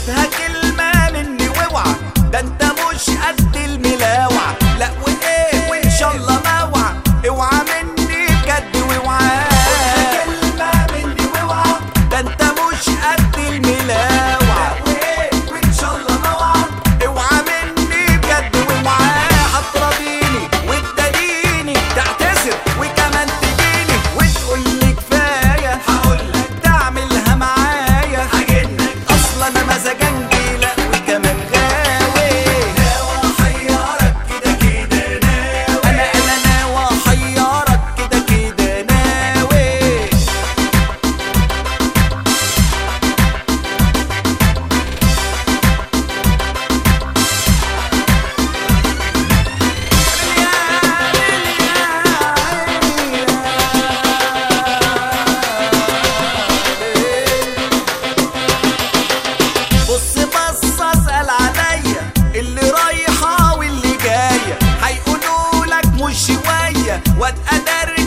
خدها كلمة مني واوعى ده انت مش قد الملاوعة لا وايه وان شاء الله موعى اوعى مني بجد واوعى خدها كلمة مني واوعى ده انت مش قد الملاوعة وايه وان شاء الله موعى اوعى مني بجد واوعى هتراضيني وتداريني تعتذر وكمان تجيني وتقول لي كفايه هقول لك تعملها معايا هجنك اصلا انا مزاجنجي لا وكمان غاوي ناوي احيرك كده كده ناوي انا انا ناوي احيرك كده كده ناوي بص بص اسال عليا اللي رايحه واللي جايه هيقولوا لك مش شويه واتقدر